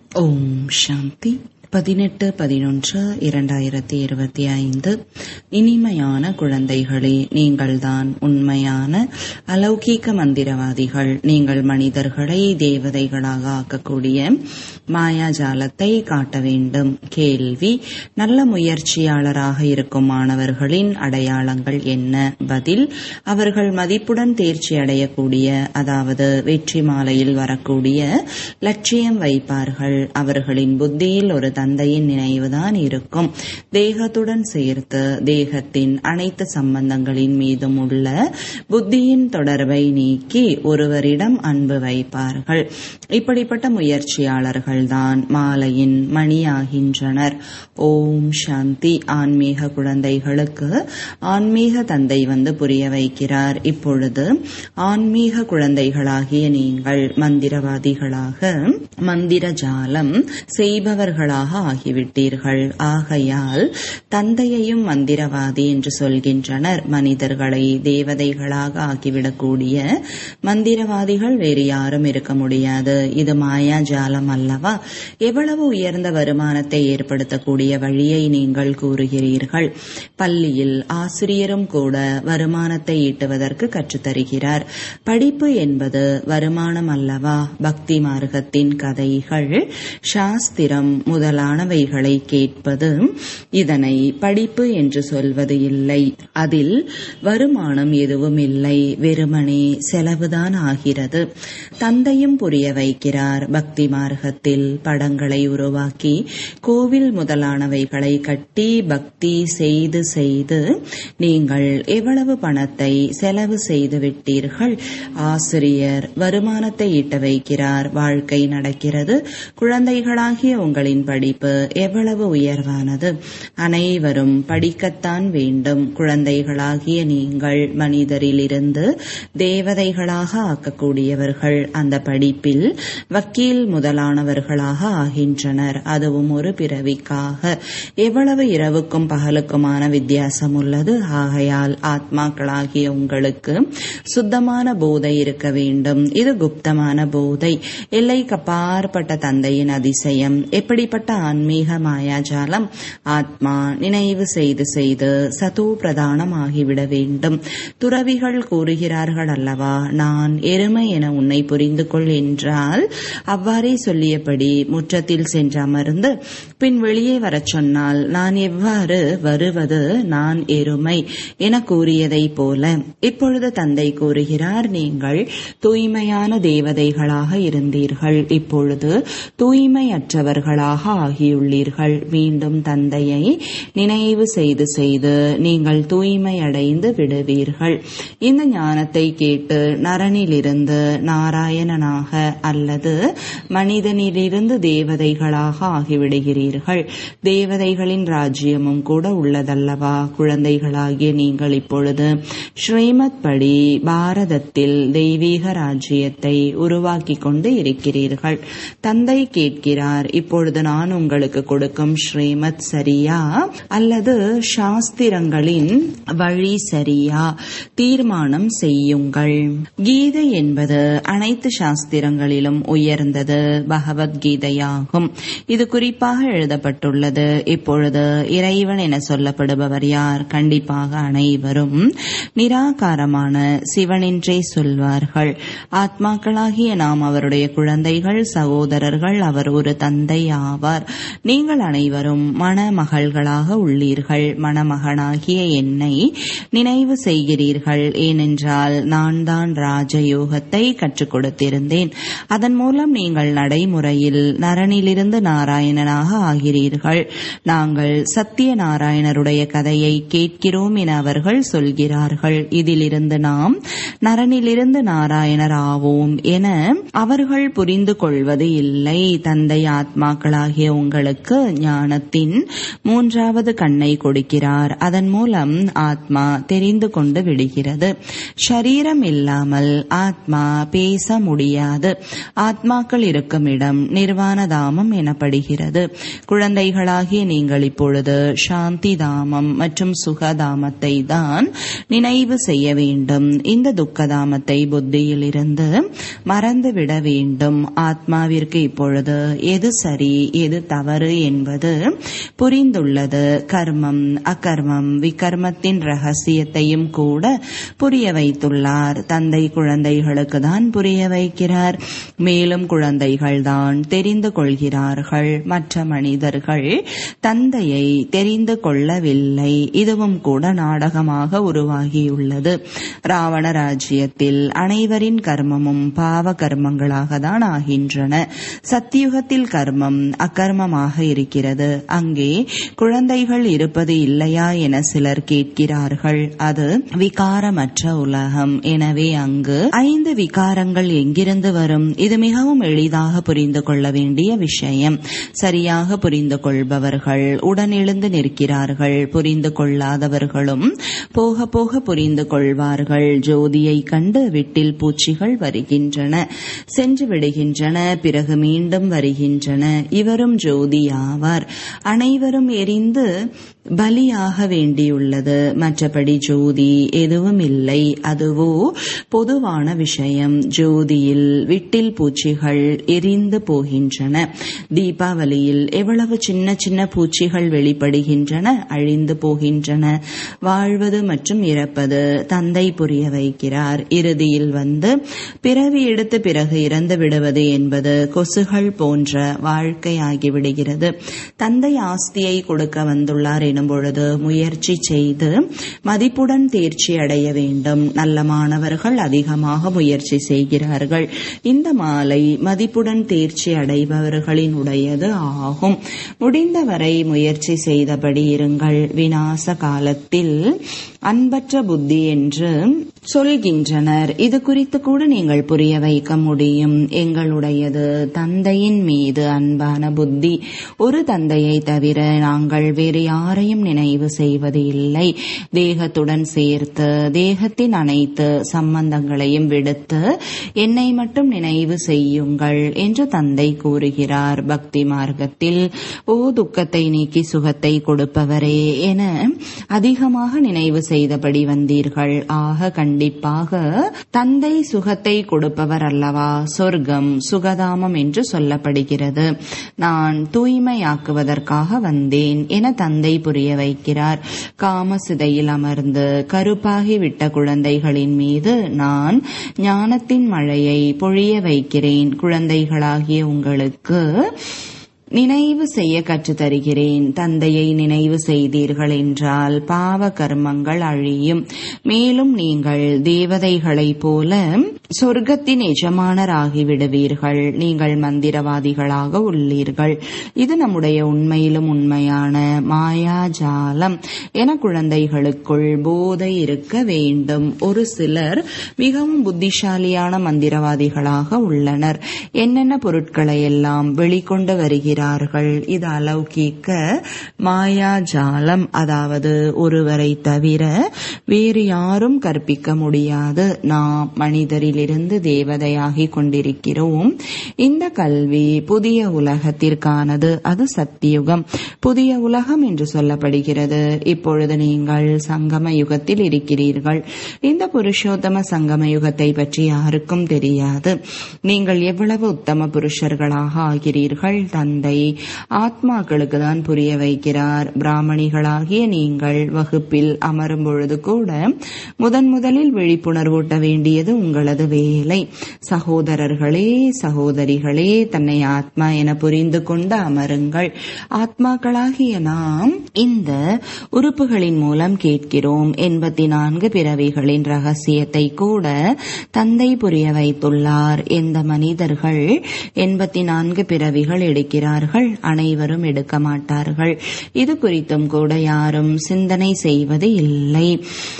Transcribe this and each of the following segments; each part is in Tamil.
ஓம் சாந்தி பதினெட்டு பதினொன்று இரண்டாயிரத்தி இருபத்தி ஐந்து இனிமையான குழந்தைகளே நீங்கள்தான் உண்மையான அலௌகீக மந்திரவாதிகள் நீங்கள் மனிதர்களை தேவதைகளாக ஆக்கக்கூடிய மாயாஜாலத்தை காட்ட வேண்டும் கேள்வி நல்ல முயற்சியாளராக இருக்கும் மாணவர்களின் அடையாளங்கள் என்ன பதில் அவர்கள் மதிப்புடன் தேர்ச்சி அடையக்கூடிய அதாவது வெற்றி மாலையில் வரக்கூடிய லட்சியம் வைப்பார்கள் அவர்களின் புத்தியில் ஒரு தந்தையின் நினைவுதான் இருக்கும் தேகத்துடன் சேர்த்து தேகத்தின் அனைத்து சம்பந்தங்களின் மீதும் உள்ள புத்தியின் தொடர்பை நீக்கி ஒருவரிடம் அன்பு வைப்பார்கள் இப்படிப்பட்ட முயற்சியாளர்கள் தான் மாலையின் மணியாகின்றனர் ஓம் சாந்தி ஆன்மீக குழந்தைகளுக்கு ஆன்மீக தந்தை வந்து புரிய வைக்கிறார் இப்பொழுது ஆன்மீக குழந்தைகளாகிய நீங்கள் மந்திரவாதிகளாக மந்திர ஜாலம் செய்பவர்களாக ஆகிவிட்டீர்கள் ஆகையால் தந்தையையும் மந்திரவாதி என்று சொல்கின்றனர் மனிதர்களை தேவதைகளாக ஆக்கிவிடக்கூடிய மந்திரவாதிகள் வேறு யாரும் இருக்க முடியாது இது மாயாஜாலம் அல்லவா எவ்வளவு உயர்ந்த வருமானத்தை ஏற்படுத்தக்கூடிய வழியை நீங்கள் கூறுகிறீர்கள் பள்ளியில் ஆசிரியரும் கூட வருமானத்தை ஈட்டுவதற்கு கற்றுத்தருகிறார் படிப்பு என்பது வருமானம் அல்லவா பக்தி மார்க்கத்தின் கதைகள் சாஸ்திரம் முதலானவைகளை கேட்பது இதனை படிப்பு என்று சொல்வது இல்லை அதில் வருமானம் எதுவும் இல்லை வெறுமனே செலவுதான் ஆகிறது தந்தையும் புரிய வைக்கிறார் பக்தி மார்க்கத்தில் படங்களை உருவாக்கி கோவில் முதலானவைகளை கட்டி பக்தி செய்து செய்து நீங்கள் எவ்வளவு பணத்தை செலவு செய்து விட்டீர்கள் ஆசிரியர் வருமானத்தை ஈட்ட வைக்கிறார் வாழ்க்கை நடக்கிறது குழந்தைகளாகிய உங்களின் படிப்பு எவ்வளவு உயர்வானது அனைவரும் படிக்கத்தான் வேண்டும் குழந்தைகளாகிய நீங்கள் மனிதரிலிருந்து தேவதைகளாக ஆக்கக்கூடியவர்கள் அந்த படிப்பில் வக்கீல் முதலானவர்களாக ஆகின்றனர் அதுவும் ஒரு பிறவிக்காக எவ்வளவு இரவுக்கும் பகலுக்குமான வித்தியாசம் உள்ளது ஆகையால் ஆத்மாக்களாகிய உங்களுக்கு சுத்தமான போதை இருக்க வேண்டும் இது குப்தமான போதை எல்லைக்கு அப்பாற்பட்ட தந்தையின் அதிசயம் எப்படிப்பட்ட ஆன்மீக மாயாஜாலம் ஆத்மா நினைவு செய்து செய்து சதோ பிரதானம் ஆகிவிட வேண்டும் துறவிகள் கூறுகிறார்கள் அல்லவா நான் எருமை என உன்னை புரிந்து கொள் என்றால் அவ்வாறே சொல்லியபடி முற்றத்தில் சென்று அமர்ந்து பின் வெளியே வரச் சொன்னால் நான் எவ்வாறு வருவது நான் எருமை என கூறியதை போல இப்பொழுது தந்தை கூறுகிறார் நீங்கள் தூய்மையான தேவதைகளாக இருந்தீர்கள் இப்பொழுது தூய்மையற்றவர்களாக ஆகியுள்ளீர்கள் மீண்டும் தந்தையை நினைவு செய்து செய்து நீங்கள் தூய்மை அடைந்து விடுவீர்கள் இந்த ஞானத்தை கேட்டு நரனிலிருந்து நாராயணனாக அல்லது மனிதனிலிருந்து தேவதைகளாக ஆகிவிடுகிறீர்கள் தேவதைகளின் ராஜ்யமும் கூட உள்ளதல்லவா குழந்தைகளாகிய நீங்கள் இப்பொழுது ஸ்ரீமத் படி பாரதத்தில் தெய்வீக ராஜ்யத்தை உருவாக்கி கொண்டு இருக்கிறீர்கள் தந்தை கேட்கிறார் இப்பொழுது நான் உங்களுக்கு கொடுக்கும் ஸ்ரீமத் சரியா அல்லது சாஸ்திரங்களின் வழி சரியா தீர்மானம் செய்யுங்கள் கீதை என்பது அனைத்து சாஸ்திரங்களிலும் உயர்ந்தது பகவத்கீதையாகும் இது குறிப்பாக எழுதப்பட்டுள்ளது இப்பொழுது இறைவன் என சொல்லப்படுபவர் யார் கண்டிப்பாக அனைவரும் நிராகாரமான சிவனென்றே சொல்வார்கள் ஆத்மாக்களாகிய நாம் அவருடைய குழந்தைகள் சகோதரர்கள் அவர் ஒரு தந்தை ஆவார் நீங்கள் அனைவரும் மணமகள்களாக உள்ளீர்கள் மணமகனாகிய என்னை நினைவு செய்கிறீர்கள் ஏனென்றால் நான் தான் ராஜயோகத்தை கற்றுக் கொடுத்திருந்தேன் அதன் மூலம் நீங்கள் நடைமுறையில் நரனிலிருந்து நாராயணனாக ஆகிறீர்கள் நாங்கள் சத்திய நாராயணருடைய கதையை கேட்கிறோம் என அவர்கள் சொல்கிறார்கள் இதிலிருந்து நாம் நரனிலிருந்து நாராயணர் ஆவோம் என அவர்கள் புரிந்து கொள்வது இல்லை தந்தை ஆத்மாக்களாகிய உங்களுக்கு ஞானத்தின் மூன்றாவது கண்ணை கொடுக்கிறார் அதன் மூலம் ஆத்மா தெரிந்து கொண்டு விடுகிறது ஷரீரம் இல்லாமல் ஆத்மா பேச முடியாது ஆத்மாக்கள் இருக்கும் இடம் நிர்வாண தாமம் எனப்படுகிறது குழந்தைகளாகிய நீங்கள் இப்பொழுது சாந்தி தாமம் மற்றும் சுகதாமத்தை தான் நினைவு செய்ய வேண்டும் இந்த துக்கதாமத்தை புத்தியில் இருந்து மறந்துவிட வேண்டும் ஆத்மாவிற்கு இப்பொழுது எது சரி எது தவறு என்பது புரிந்துள்ளது கர்மம் அகர்மம் விகர்மத்தின் ரகசியத்தையும் கூட புரிய வைத்துள்ளார் தந்தை குழந்தைகளுக்கு தான் புரிய வைக்கிறார் மேலும் குழந்தைகள் தான் தெரிந்து கொள்கிறார்கள் மற்ற மனிதர்கள் தந்தையை தெரிந்து கொள்ளவில்லை இதுவும் கூட நாடகமாக உருவாகியுள்ளது ராவண ராஜ்யத்தில் அனைவரின் கர்மமும் பாவ கர்மங்களாக தான் ஆகின்றன சத்தியுகத்தில் கர்மம் அகர்மமாக இருக்கிறது அங்கே குழந்தைகள் இருப்பது இல்லையா என சிலர் கேட்கிறார்கள் அது விகாரமற்ற உலகம் எனவே அங்கு ஐந்து விகாரங்கள் எங்கிருந்து வரும் இது மிகவும் எளிதாக புரிந்து கொள்ள வேண்டிய விஷயம் சரியாக புரிந்து கொள்பவர்கள் உடனெழுந்து நிற்கிறார்கள் புரிந்து கொள்ளாதவர்களும் போக போக புரிந்து கொள்வார்கள் ஜோதியை கண்டு விட்டில் பூச்சிகள் வருகின்றன சென்று விடுகின்றன பிறகு மீண்டும் வருகின்றன இவரும் ஜோதி ஆவார் அனைவரும் எரிந்து பலியாக வேண்டியுள்ளது மற்றபடி ஜோதி எதுவும் இல்லை அதுவோ பொதுவான விஷயம் ஜோதியில் விட்டில் பூச்சிகள் எரிந்து போகின்றன தீபாவளியில் எவ்வளவு சின்ன சின்ன பூச்சிகள் வெளிப்படுகின்றன அழிந்து போகின்றன வாழ்வது மற்றும் இறப்பது தந்தை புரிய வைக்கிறார் இறுதியில் வந்து பிறவி எடுத்து பிறகு இறந்து விடுவது என்பது கொசுகள் போன்ற வாழ்க்கையாகிவிடுகிறது தந்தை ஆஸ்தியை கொடுக்க வந்துள்ளார் எனும் பொழுது முயற்சி செய்து மதிப்புடன் தேர்ச்சி அடைய வேண்டும் நல்ல மாணவர்கள் அதிகமாக முயற்சி செய்கிறார்கள் இந்த மாலை மதிப்புடன் தேர்ச்சி அடைபவர்களின் உடையது ஆகும் முடிந்தவரை முயற்சி செய்தபடி இருங்கள் விநாச காலத்தில் அன்பற்ற புத்தி என்று சொல்கின்றனர் இது குறித்து கூட நீங்கள் புரிய வைக்க முடியும் எங்களுடையது தந்தையின் மீது அன்பான புத்தி ஒரு தந்தையை தவிர நாங்கள் வேறு யாரையும் நினைவு செய்வது இல்லை தேகத்துடன் சேர்த்து தேகத்தின் அனைத்து சம்பந்தங்களையும் விடுத்து என்னை மட்டும் நினைவு செய்யுங்கள் என்று தந்தை கூறுகிறார் பக்தி மார்க்கத்தில் ஓ துக்கத்தை நீக்கி சுகத்தை கொடுப்பவரே என அதிகமாக நினைவு செய்தபடி வந்தீர்கள் ஆக கண்டிப்பாக தந்தை சுகத்தை கொடுப்பவர் அல்லவா சொர்க்கம் சுகதாமம் என்று சொல்லப்படுகிறது நான் தூய்மையாக்குவதற்காக வந்தேன் என தந்தை புரிய வைக்கிறார் காமசிதையில் அமர்ந்து கருப்பாகிவிட்ட குழந்தைகளின் மீது நான் ஞானத்தின் மழையை பொழிய வைக்கிறேன் குழந்தைகளாகிய உங்களுக்கு நினைவு செய்ய கற்றுத் தருகிறேன் தந்தையை நினைவு செய்தீர்கள் என்றால் பாவ கர்மங்கள் அழியும் மேலும் நீங்கள் தேவதைகளைப் போல சொர்க்கத்தின் எஜமானராகி விடுவீர்கள் நீங்கள் மந்திரவாதிகளாக உள்ளீர்கள் இது நம்முடைய உண்மையிலும் உண்மையான மாயாஜாலம் என குழந்தைகளுக்குள் போதை இருக்க வேண்டும் ஒரு சிலர் மிகவும் புத்திசாலியான மந்திரவாதிகளாக உள்ளனர் என்னென்ன பொருட்களை எல்லாம் வெளிக்கொண்டு வருகிறார் இருக்கிறார்கள் இது அலௌகீக்க மாயாஜாலம் அதாவது ஒருவரை தவிர வேறு யாரும் கற்பிக்க முடியாது நாம் மனிதரிலிருந்து தேவதையாகி கொண்டிருக்கிறோம் இந்த கல்வி புதிய உலகத்திற்கானது அது சத்தியுகம் புதிய உலகம் என்று சொல்லப்படுகிறது இப்பொழுது நீங்கள் சங்கம யுகத்தில் இருக்கிறீர்கள் இந்த புருஷோத்தம சங்கம யுகத்தை பற்றி யாருக்கும் தெரியாது நீங்கள் எவ்வளவு உத்தம புருஷர்களாக ஆகிறீர்கள் தந்தை ஆத்மாக்களுக்கு தான் புரிய வைக்கிறார் பிராமணிகளாகிய நீங்கள் வகுப்பில் அமரும் பொழுது கூட முதன் முதலில் விழிப்புணர்வூட்ட வேண்டியது உங்களது வேலை சகோதரர்களே சகோதரிகளே தன்னை ஆத்மா என புரிந்து கொண்டு அமருங்கள் ஆத்மாக்களாகிய நாம் இந்த உறுப்புகளின் மூலம் கேட்கிறோம் எண்பத்தி நான்கு பிறவிகளின் ரகசியத்தை கூட தந்தை புரிய வைத்துள்ளார் எந்த மனிதர்கள் எண்பத்தி நான்கு பிறவிகள் எடுக்கிறார்கள் அனைவரும் எடுக்க மாட்டார்கள் இது குறித்தும் கூட யாரும் சிந்தனை செய்வது இல்லை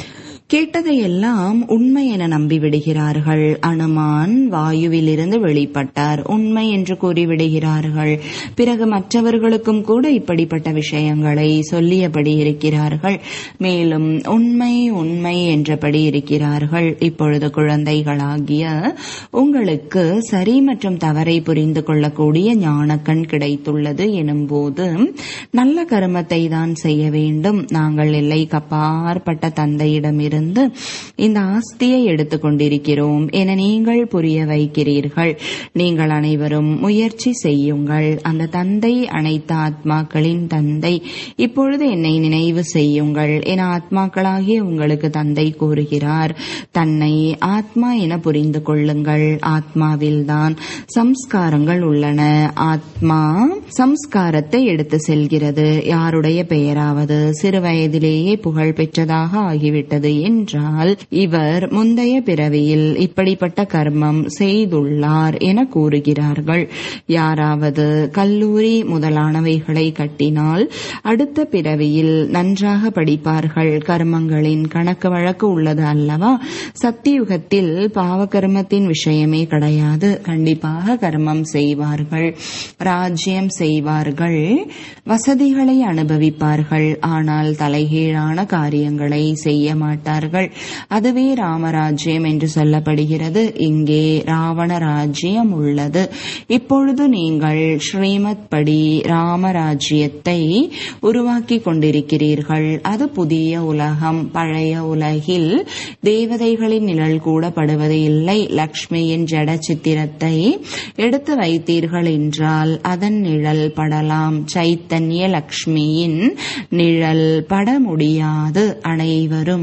கேட்டதையெல்லாம் உண்மை என நம்பி விடுகிறார்கள் அனுமான் வாயுவிலிருந்து வெளிப்பட்டார் உண்மை என்று கூறிவிடுகிறார்கள் பிறகு மற்றவர்களுக்கும் கூட இப்படிப்பட்ட விஷயங்களை சொல்லியபடி இருக்கிறார்கள் மேலும் உண்மை உண்மை என்றபடி இருக்கிறார்கள் இப்பொழுது குழந்தைகளாகிய உங்களுக்கு சரி மற்றும் தவறை புரிந்து கொள்ளக்கூடிய ஞானக்கண் கிடைத்துள்ளது எனும்போது நல்ல கருமத்தை தான் செய்ய வேண்டும் நாங்கள் எல்லைக்கு அப்பாற்பட்ட தந்தையிடமிருந்து இந்த ஆஸ்தியை எடுத்துக் கொண்டிருக்கிறோம் என நீங்கள் புரிய வைக்கிறீர்கள் நீங்கள் அனைவரும் முயற்சி செய்யுங்கள் அந்த தந்தை அனைத்து ஆத்மாக்களின் தந்தை இப்பொழுது என்னை நினைவு செய்யுங்கள் என ஆத்மாக்களாகிய உங்களுக்கு தந்தை கூறுகிறார் தன்னை ஆத்மா என புரிந்து கொள்ளுங்கள் ஆத்மாவில்தான் சம்ஸ்காரங்கள் உள்ளன ஆத்மா சம்ஸ்காரத்தை எடுத்து செல்கிறது யாருடைய பெயராவது சிறு வயதிலேயே புகழ் பெற்றதாக ஆகிவிட்டது என்றால் இவர் முந்தைய பிறவியில் இப்படிப்பட்ட கர்மம் செய்துள்ளார் என கூறுகிறார்கள் யாராவது கல்லூரி முதலானவைகளை கட்டினால் அடுத்த பிறவியில் நன்றாக படிப்பார்கள் கர்மங்களின் கணக்கு வழக்கு உள்ளது அல்லவா சத்தியுகத்தில் பாவ கர்மத்தின் விஷயமே கிடையாது கண்டிப்பாக கர்மம் செய்வார்கள் ராஜ்யம் செய்வார்கள் வசதிகளை அனுபவிப்பார்கள் ஆனால் தலைகீழான காரியங்களை செய்ய மாட்டார்கள் அதுவே ராமராஜ்யம் என்று சொல்லப்படுகிறது இங்கே ராவண ராஜ்யம் உள்ளது இப்பொழுது நீங்கள் ஸ்ரீமத் படி ராமராஜ்யத்தை உருவாக்கி கொண்டிருக்கிறீர்கள் அது புதிய உலகம் பழைய உலகில் தேவதைகளின் நிழல் கூட படுவது இல்லை லக்ஷ்மியின் ஜட சித்திரத்தை எடுத்து வைத்தீர்கள் என்றால் அதன் நிழல் படலாம் சைத்தன்ய லக்ஷ்மியின் நிழல் பட முடியாது அனைவரும்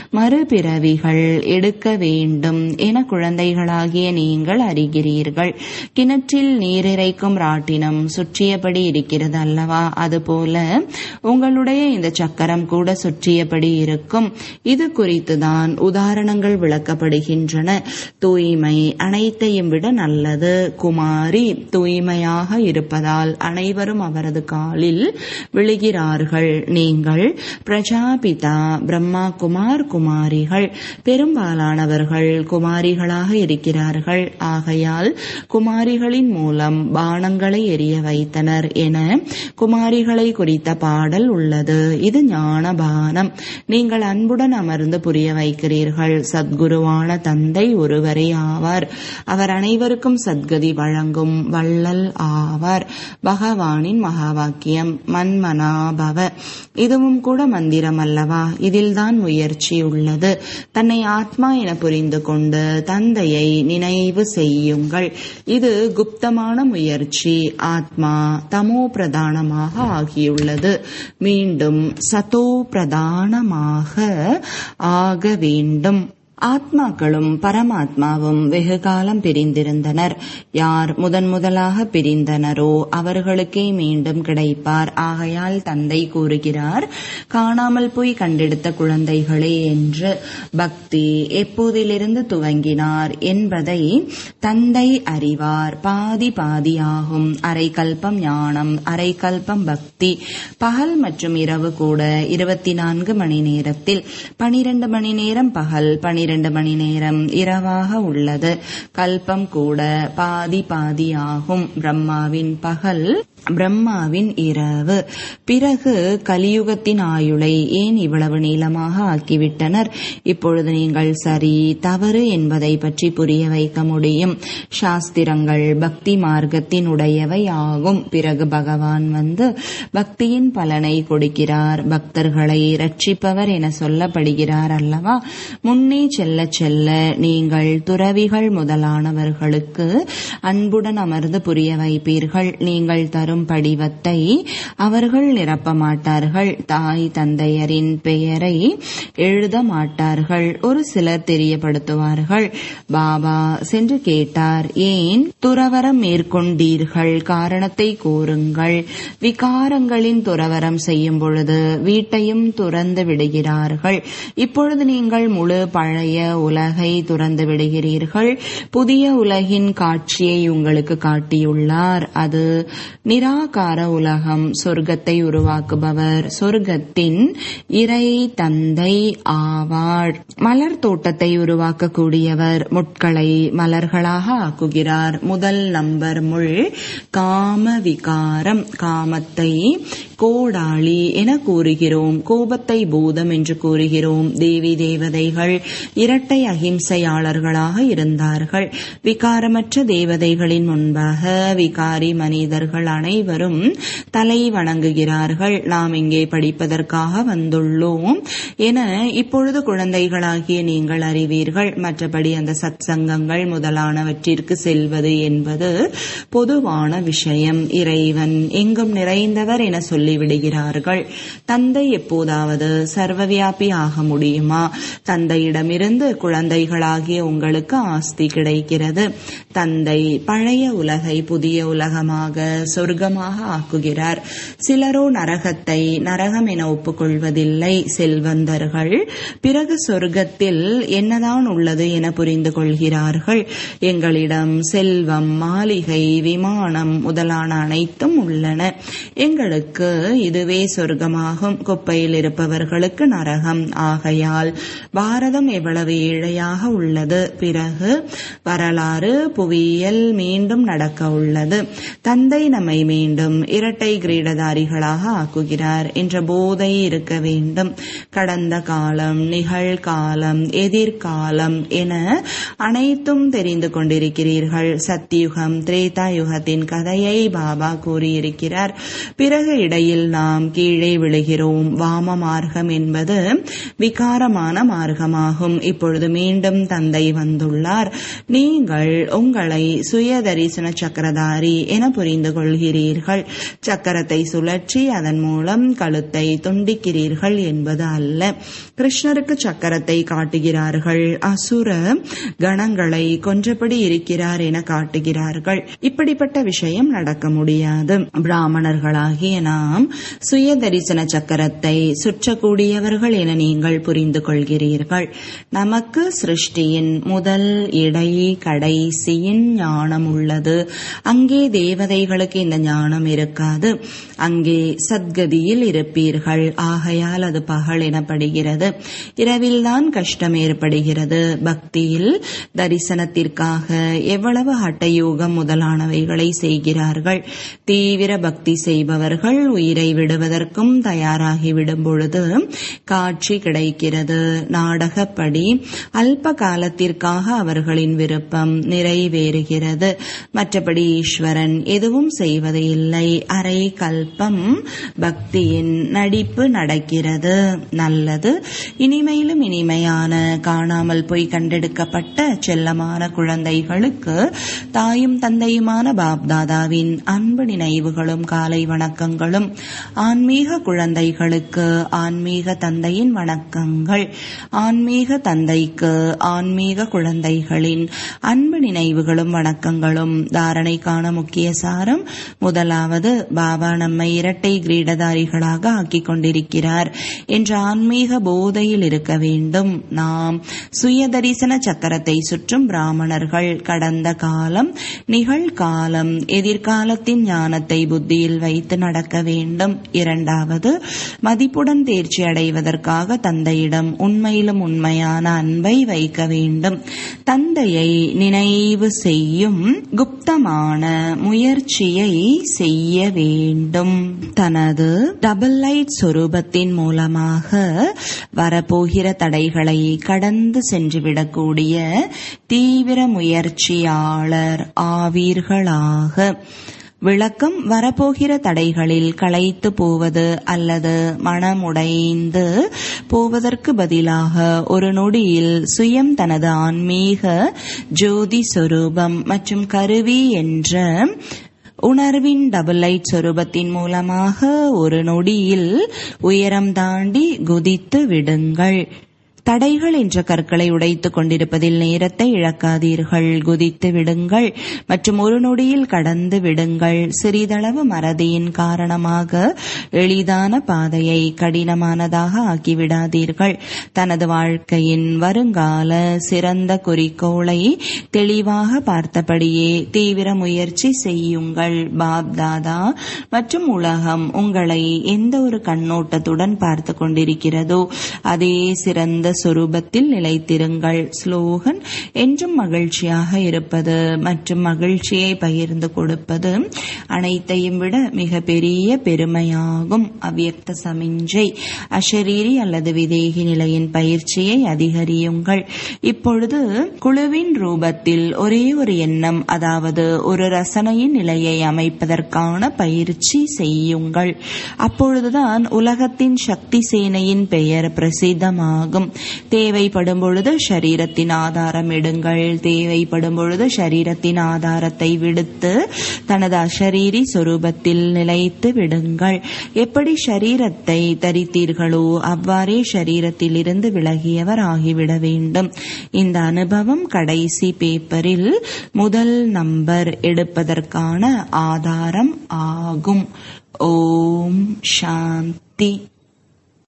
மறுபிறவிகள் எடுக்க வேண்டும் என குழந்தைகளாகிய நீங்கள் அறிகிறீர்கள் கிணற்றில் நீரிறைக்கும் ராட்டினம் சுற்றியபடி இருக்கிறது அல்லவா அதுபோல உங்களுடைய இந்த சக்கரம் கூட சுற்றியபடி இருக்கும் இது குறித்துதான் உதாரணங்கள் விளக்கப்படுகின்றன தூய்மை அனைத்தையும் விட நல்லது குமாரி தூய்மையாக இருப்பதால் அனைவரும் அவரது காலில் விழுகிறார்கள் நீங்கள் பிரஜாபிதா பிரம்மா குமார் குமாரிகள் பெரும்பாலானவர்கள் குமாரிகளாக இருக்கிறார்கள் ஆகையால் குமாரிகளின் மூலம் பானங்களை எரிய வைத்தனர் என குமாரிகளை குறித்த பாடல் உள்ளது இது ஞான பானம் நீங்கள் அன்புடன் அமர்ந்து புரிய வைக்கிறீர்கள் சத்குருவான தந்தை ஒருவரே ஆவார் அவர் அனைவருக்கும் சத்கதி வழங்கும் வள்ளல் ஆவார் பகவானின் மகா வாக்கியம் மன்மனாபவ இதுவும் கூட மந்திரம் அல்லவா இதில்தான் முயற்சி உள்ளது தன்னை ஆத்மா என புரிந்து கொண்டு தந்தையை நினைவு செய்யுங்கள் இது குப்தமான முயற்சி ஆத்மா தமோ பிரதானமாக ஆகியுள்ளது மீண்டும் சதோ பிரதானமாக ஆக வேண்டும் ஆத்மாக்களும் பரமாத்மாவும் வெகு காலம் பிரிந்திருந்தனர் யார் முதன் முதலாக பிரிந்தனரோ அவர்களுக்கே மீண்டும் கிடைப்பார் ஆகையால் தந்தை கூறுகிறார் காணாமல் போய் கண்டெடுத்த குழந்தைகளே என்று பக்தி எப்போதிலிருந்து துவங்கினார் என்பதை தந்தை அறிவார் பாதி பாதியாகும் அரை கல்பம் ஞானம் அரை கல்பம் பக்தி பகல் மற்றும் இரவு கூட இருபத்தி நான்கு மணி நேரத்தில் பனிரெண்டு மணி நேரம் பகல் பனிரெண்டு மணி நேரம் இரவாக உள்ளது கல்பம் கூட பாதி பாதி ஆகும் பிரம்மாவின் பகல் பிரம்மாவின் இரவு பிறகு கலியுகத்தின் ஆயுளை ஏன் இவ்வளவு நீளமாக ஆக்கிவிட்டனர் இப்பொழுது நீங்கள் சரி தவறு என்பதை பற்றி புரிய வைக்க முடியும் சாஸ்திரங்கள் பக்தி மார்க்கத்தின் உடையவை ஆகும் பிறகு பகவான் வந்து பக்தியின் பலனை கொடுக்கிறார் பக்தர்களை ரட்சிப்பவர் என சொல்லப்படுகிறார் அல்லவா முன்னே செல்ல செல்ல நீங்கள் துறவிகள் முதலானவர்களுக்கு அன்புடன் அமர்ந்து புரிய வைப்பீர்கள் நீங்கள் தரும் படிவத்தை அவர்கள் நிரப்ப மாட்டார்கள் தாய் தந்தையரின் பெயரை எழுத மாட்டார்கள் ஒரு சிலர் தெரியப்படுத்துவார்கள் பாபா சென்று கேட்டார் ஏன் துறவரம் மேற்கொண்டீர்கள் காரணத்தை கூறுங்கள் விகாரங்களின் துறவரம் செய்யும் பொழுது வீட்டையும் துறந்து விடுகிறார்கள் இப்பொழுது நீங்கள் முழு பழைய உலகை துறந்து விடுகிறீர்கள் புதிய உலகின் காட்சியை உங்களுக்கு காட்டியுள்ளார் அது நிராகார உலகம் சொர்க்கத்தை உருவாக்குபவர் சொர்க்கத்தின் இறை தந்தை ஆவார் மலர் தோட்டத்தை உருவாக்கக்கூடியவர் முட்களை மலர்களாக ஆக்குகிறார் முதல் நம்பர் முள் காம விகாரம் காமத்தை கோடாளி என கூறுகிறோம் கோபத்தை பூதம் என்று கூறுகிறோம் தேவி தேவதைகள் இரட்டை அகிம்சையாளர்களாக இருந்தார்கள் விகாரமற்ற தேவதைகளின் முன்பாக விகாரி மனிதர்கள் அனைவரும் தலை வணங்குகிறார்கள் நாம் இங்கே படிப்பதற்காக வந்துள்ளோம் என இப்பொழுது குழந்தைகளாகிய நீங்கள் அறிவீர்கள் மற்றபடி அந்த சத் சங்கங்கள் முதலானவற்றிற்கு செல்வது என்பது பொதுவான விஷயம் இறைவன் எங்கும் நிறைந்தவர் என சொல்லிவிடுகிறார்கள் தந்தை எப்போதாவது சர்வவியாபி ஆக முடியுமா தந்தையிடமிருந்து குழந்தைகளாகிய உங்களுக்கு ஆஸ்தி கிடைக்கிறது தந்தை பழைய உலகை புதிய உலகமாக சொர்க்கமாக ஆக்குகிறார் சிலரோ நரகத்தை நரகம் என ஒப்புக்கொள்வதில்லை செல்வந்தர்கள் பிறகு சொர்க்கத்தில் என்னதான் உள்ளது என புரிந்து கொள்கிறார்கள் எங்களிடம் செல்வம் மாளிகை விமானம் முதலான அனைத்தும் உள்ளன எங்களுக்கு இதுவே சொர்க்கமாகும் குப்பையில் இருப்பவர்களுக்கு நரகம் ஆகையால் பாரதம் எவ்வளவு ஏழையாக உள்ளது பிறகு வரலாறு புவியியல் மீண்டும் நடக்க உள்ளது தந்தை நம்மை மீண்டும் இரட்டை கிரீடதாரிகளாக ஆக்குகிறார் என்ற போதை இருக்க வேண்டும் கடந்த காலம் நிகழ்காலம் எதிர்காலம் என அனைத்தும் தெரிந்து கொண்டிருக்கிறீர்கள் சத்தியுகம் திரேதா யுகத்தின் கதையை பாபா கூறியிருக்கிறார் பிறகு இடையில் நாம் கீழே விழுகிறோம் வாம மார்க்கம் என்பது விகாரமான மார்க்கமாகும் இப்பொழுது மீண்டும் தந்தை வந்துள்ளார் நீங்கள் உங்களை சுய தரிசன சக்கரதாரி என புரிந்து கொள்கிறீர்கள் சக்கரத்தை சுழற்றி அதன் மூலம் கழுத்தை துண்டிக்கிறீர்கள் என்பது அல்ல கிருஷ்ணருக்கு சக்கரத்தை காட்டுகிறார்கள் அசுர கணங்களை கொன்றபடி இருக்கிறார் என காட்டுகிறார்கள் இப்படிப்பட்ட விஷயம் நடக்க முடியாது பிராமணர்களாகிய நாம் சுய தரிசன சக்கரத்தை சுற்றக்கூடியவர்கள் என நீங்கள் புரிந்து கொள்கிறீர்கள் நமக்கு சிருஷ்டியின் முதல் இடை கடைசியின் ஞானம் உள்ளது அங்கே தேவதைகளுக்கு இந்த ஞானம் இருக்காது அங்கே சத்கதியில் இருப்பீர்கள் ஆகையால் அது பகல் எனப்படுகிறது இரவில்தான் கஷ்டம் ஏற்படுகிறது பக்தியில் தரிசனத்திற்காக எவ்வளவு ஹட்டயோகம் முதலானவைகளை செய்கிறார்கள் தீவிர பக்தி செய்பவர்கள் உயிரை விடுவதற்கும் தயாராகி விடும் பொழுது காட்சி கிடைக்கிறது நாடகப்படி அல்ப காலத்திற்காக அவர்களின் விருப்பம் நிறைவேறுகிறது மற்றபடி ஈஸ்வரன் எதுவும் செய்வது இல்லை அரை கல்பம் பக்தியின் நடிப்பு நடக்கிறது நல்லது இனிமையிலும் இனிமையான காணாமல் போய் கண்டெடுக்கப்பட்ட செல்லமான குழந்தைகளுக்கு தாயும் தந்தையுமான பாப்தாதாவின் அன்பு நினைவுகளும் காலை வணக்கங்களும் ஆன்மீக குழந்தைகளுக்கு ஆன்மீக தந்தையின் வணக்கங்கள் ஆன்மீக தந்தைக்கு ஆன்மீக குழந்தைகளின் அன்பு நினைவுகளும் வணக்கங்களும் தாரணைக்கான முக்கிய சாரம் முதலாவது பாபா நம்மை இரட்டை கிரீடதாரிகளாக ஆக்கிக் கொண்டிருக்கிறார் என்ற ஆன்மீக போதையில் இருக்க வேண்டும் நாம் சுய தரிசன சக்கரத்தை சுற்றும் பிராமணர்கள் கடந்த காலம் நிகழ்காலம் எதிர்காலத்தின் ஞானத்தை புத்தியில் வைத்து நடக்க வேண்டும் இரண்டாவது மதிப்புடன் தேர்ச்சி அடைவதற்காக தந்தையிடம் உண்மையிலும் உண்மையான அன்பை வைக்க வேண்டும் தந்தையை நினைவு செய்யும் குப்தமான முயற்சியை செய்ய வேண்டும் தனது டபுள் லைட் சொரூபத்தின் மூலமாக வரப்போகிற தடைகளை கடந்து சென்றுவிடக்கூடிய தீவிர முயற்சியாளர் ஆவீர்களாக விளக்கம் வரப்போகிற தடைகளில் களைத்து போவது அல்லது மனமுடைந்து போவதற்கு பதிலாக ஒரு நொடியில் சுயம் தனது ஆன்மீக ஜோதி சொரூபம் மற்றும் கருவி என்ற உணர்வின் டபுள் லைட் சொரூபத்தின் மூலமாக ஒரு நொடியில் உயரம் தாண்டி குதித்து விடுங்கள் தடைகள் என்ற கற்களை உடைத்துக் கொண்டிருப்பதில் நேரத்தை இழக்காதீர்கள் குதித்து விடுங்கள் மற்றும் ஒரு நொடியில் கடந்து விடுங்கள் சிறிதளவு மறதியின் காரணமாக எளிதான பாதையை கடினமானதாக ஆக்கிவிடாதீர்கள் தனது வாழ்க்கையின் வருங்கால சிறந்த குறிக்கோளை தெளிவாக பார்த்தபடியே தீவிர முயற்சி செய்யுங்கள் பாப் தாதா மற்றும் உலகம் உங்களை எந்த ஒரு கண்ணோட்டத்துடன் பார்த்து கொண்டிருக்கிறதோ அதே சிறந்த சொரூபத்தில் நிலைத்திருங்கள் ஸ்லோகன் என்றும் மகிழ்ச்சியாக இருப்பது மற்றும் மகிழ்ச்சியை பகிர்ந்து கொடுப்பது அனைத்தையும் விட மிக பெரிய பெருமையாகும் அவ்வியக்த சமிஞ்சை அஷரீரி அல்லது விதேகி நிலையின் பயிற்சியை அதிகரியுங்கள் இப்பொழுது குழுவின் ரூபத்தில் ஒரே ஒரு எண்ணம் அதாவது ஒரு ரசனையின் நிலையை அமைப்பதற்கான பயிற்சி செய்யுங்கள் அப்பொழுதுதான் உலகத்தின் சக்தி சேனையின் பெயர் பிரசித்தமாகும் தேவைப்படும் பொழுது ஷரீரத்தின் ஆதாரம் எடுங்கள் தேவைப்படும் பொழுது ஷரீரத்தின் ஆதாரத்தை விடுத்து தனது அஷரீரி சொரூபத்தில் நிலைத்து விடுங்கள் எப்படி ஷரீரத்தை தரித்தீர்களோ அவ்வாறே ஷரீரத்தில் இருந்து விலகியவர் ஆகிவிட வேண்டும் இந்த அனுபவம் கடைசி பேப்பரில் முதல் நம்பர் எடுப்பதற்கான ஆதாரம் ஆகும் ஓம் சாந்தி